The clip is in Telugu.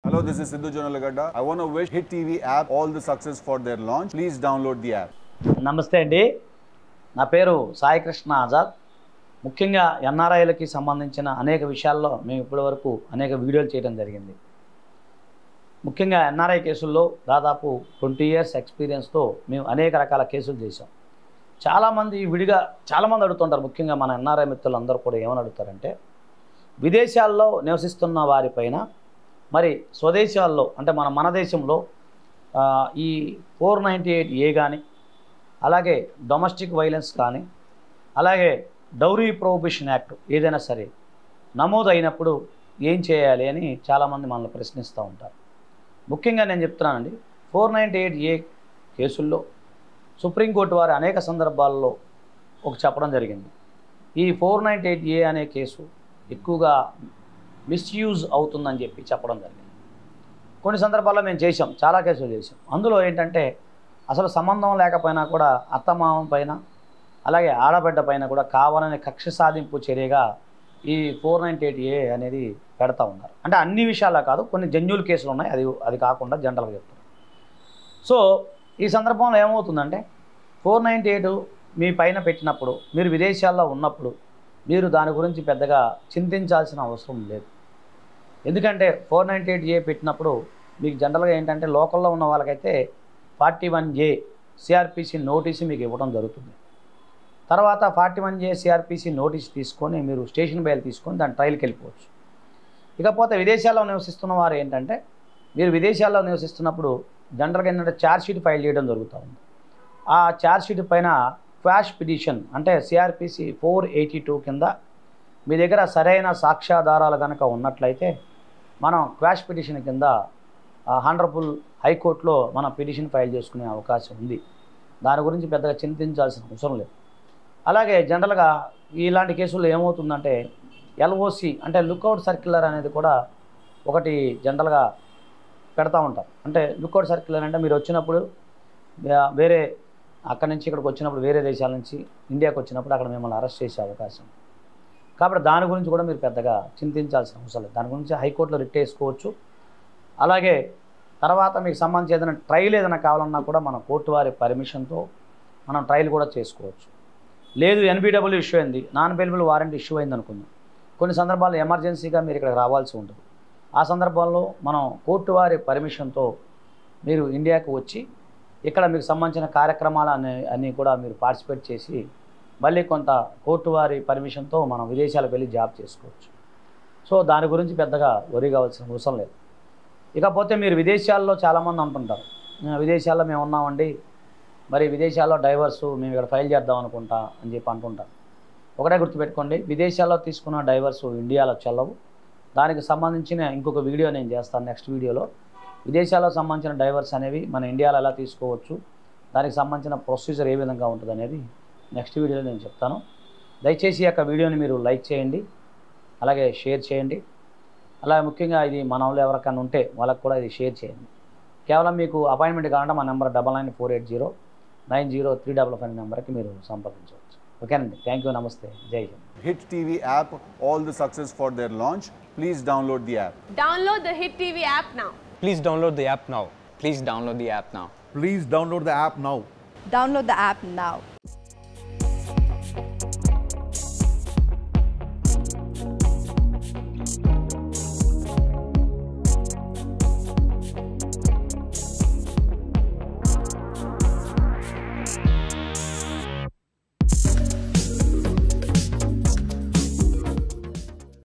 Hello, this is Sidhu Jonalagada. I want to wish Hit TV app all the success for their launch. Please download the app. నమస్తే అండి నా పేరు సాయికృష్ణ ఆజాద్ ముఖ్యంగా ఎన్ఆర్ఐలకి సంబంధించిన అనేక విషయాల్లో మేము ఇప్పటి వరకు అనేక వీడియోలు చేయడం జరిగింది ముఖ్యంగా ఎన్ఆర్ఐ కేసుల్లో దాదాపు ట్వంటీ ఇయర్స్ ఎక్స్పీరియన్స్తో మేము అనేక రకాల కేసులు చేసాం చాలామంది విడిగా చాలామంది అడుగుతుంటారు ముఖ్యంగా మన ఎన్ఆర్ఐ మిత్రులు అందరూ కూడా ఏమని అడుగుతారంటే విదేశాల్లో నివసిస్తున్న వారిపైన మరి స్వదేశాల్లో అంటే మన మన దేశంలో ఆ, ఈ ఫోర్ నైంటీ ఎయిట్ ఏ కానీ అలాగే డొమెస్టిక్ వైలెన్స్ కానీ అలాగే డౌరీ ప్రొహిబిషన్ యాక్ట్ ఏదైనా సరే నమోదు అయినప్పుడు ఏం చేయాలి అని చాలామంది మనల్ని ప్రశ్నిస్తూ ఉంటారు ముఖ్యంగా నేను చెప్తున్నానండి ఫోర్ నైంటీ ఎయిట్ ఏ కేసుల్లో సుప్రీంకోర్టు వారు అనేక సందర్భాల్లో ఒక చెప్పడం జరిగింది ఈ ఫోర్ నైంటీ ఎయిట్ ఏ అనే కేసు ఎక్కువగా మిస్యూజ్ అవుతుందని చెప్పి చెప్పడం జరిగింది కొన్ని సందర్భాల్లో మేము చేసాం చాలా కేసులు చేసాం అందులో ఏంటంటే అసలు సంబంధం లేకపోయినా కూడా అత్తమామం పైన అలాగే ఆడబిడ్డ పైన కూడా కావాలనే కక్ష సాధింపు చర్యగా ఈ ఫోర్ నైంటీ ఎయిట్ ఏ అనేది పెడతా ఉన్నారు అంటే అన్ని విషయాల్లో కాదు కొన్ని జన్యుల్ కేసులు ఉన్నాయి అది అది కాకుండా జనరల్గా చెప్తారు సో ఈ సందర్భంలో ఏమవుతుందంటే ఫోర్ నైంటీ ఎయిట్ మీ పైన పెట్టినప్పుడు మీరు విదేశాల్లో ఉన్నప్పుడు మీరు దాని గురించి పెద్దగా చింతించాల్సిన అవసరం లేదు ఎందుకంటే ఫోర్ నైంటీ ఎయిట్ ఏ పెట్టినప్పుడు మీకు జనరల్గా ఏంటంటే లోకల్లో ఉన్న వాళ్ళకైతే forty one A CrPC notice మీకు ఇవ్వడం జరుగుతుంది తర్వాత forty one A CrPC notice తీసుకొని మీరు స్టేషన్ బయలు తీసుకొని దాని ట్రయల్కి వెళ్ళిపోవచ్చు ఇకపోతే విదేశాల్లో నివసిస్తున్న వారు ఏంటంటే మీరు విదేశాల్లో నివసిస్తున్నప్పుడు జనరల్గా ఏంటంటే ఛార్జ్ షీట్ ఫైల్ చేయడం జరుగుతూ ఉంది ఆ ఛార్జ్ షీట్ పైన క్వాష్ పిటిషన్ అంటే సిఆర్పిసి ఫోర్ ఎయిటీ టూ కింద మీ దగ్గర సరైన సాక్ష్యాధారాలు కనుక ఉన్నట్లయితే మనం క్వాష్ పిటిషన్ కింద హండ్రఫుల్ హైకోర్టులో మనం పిటిషన్ ఫైల్ చేసుకునే అవకాశం ఉంది దాని గురించి పెద్దగా చింతించాల్సిన అవసరం లేదు అలాగే జనరల్గా ఇలాంటి కేసుల్లో ఏమవుతుందంటే ఎల్ఓసి అంటే లుక్అవుట్ సర్క్యులర్ అనేది కూడా ఒకటి జనరల్గా పెడతా ఉంటారు అంటే లుక్అవుట్ సర్క్యులర్ అంటే మీరు వచ్చినప్పుడు వే- వేరే అక్కడి నుంచి ఇక్కడికి వచ్చినప్పుడు వేరే దేశాల నుంచి ఇండియాకి వచ్చినప్పుడు అక్కడ మిమ్మల్ని అరెస్ట్ చేసే అవకాశం కాబట్టి దాని గురించి కూడా మీరు పెద్దగా చింతించాల్సిన అవసరం లేదు దాని గురించి హైకోర్టులో రిట్ వేసుకోవచ్చు అలాగే తర్వాత మీకు సంబంధించి ఏదైనా ట్రయల్ ఏదైనా కావాలన్నా కూడా మన కోర్టు వారి పర్మిషన్తో మనం ట్రయల్ కూడా చేసుకోవచ్చు లేదు ఎన్బిడబ్ల్యూ ఇష్యూ అయింది నాన్ బెయిలబుల్ వారెంట్ ఇష్యూ అయింది అనుకుందాం కొన్ని సందర్భాల్లో ఎమర్జెన్సీగా మీరు ఇక్కడ రావాల్సి ఉంటుంది ఆ సందర్భంలో మనం కోర్టు వారి పర్మిషన్తో మీరు ఇండియాకు వచ్చి ఇక్కడ మీకు సంబంధించిన కార్యక్రమాలు అనే అన్నీ కూడా మీరు పార్టిసిపేట్ చేసి మళ్ళీ కొంత కోర్టు వారి పర్మిషన్తో మనం విదేశాలకు వెళ్ళి జాబ్ చేసుకోవచ్చు సో దాని గురించి పెద్దగా వరి కావాల్సిన అవసరం లేదు ఇకపోతే మీరు విదేశాల్లో చాలామంది అంటుంటారు "ఆ, విదేశాల్లో మేము ఉన్నామండి మరి విదేశాల్లో డైవర్సు మేము ఇక్కడ ఫైల్ చేద్దాం అనుకుంటా అని చెప్పి అంటుంటారు ఒకటే గుర్తుపెట్టుకోండి విదేశాల్లో తీసుకున్న డైవర్సు ఇండియాలో చెల్లవు దానికి సంబంధించిన ఇంకొక వీడియో నేను చేస్తాను నెక్స్ట్ వీడియోలో విదేశాల్లో సంబంధించిన డైవర్స్ అనేవి మన ఇండియాలో ఎలా తీసుకోవచ్చు దానికి సంబంధించిన ప్రొసీజర్ ఏ విధంగా ఉంటుంది అనేది నెక్స్ట్ వీడియోలో నేను చెప్తాను దయచేసి ఈ యొక్క వీడియోని మీరు లైక్ చేయండి అలాగే షేర్ చేయండి అలాగే ముఖ్యంగా ఇది మన వాళ్ళు ఎవరికైనా ఉంటే వాళ్ళకి కూడా ఇది షేర్ చేయండి కేవలం మీకు అపాయింట్మెంట్ కావాలంటే మా number double nine four eight zero nine zero three double five నెంబర్కి మీరు సంప్రదించవచ్చు ఓకేనండి థ్యాంక్ యూ నమస్తే జై Hind Hit TV app all the success for their launch. Please download the app. Download the Hit TV app now. Please download the app now. Please download the app now. Please download the app now. Download the app now.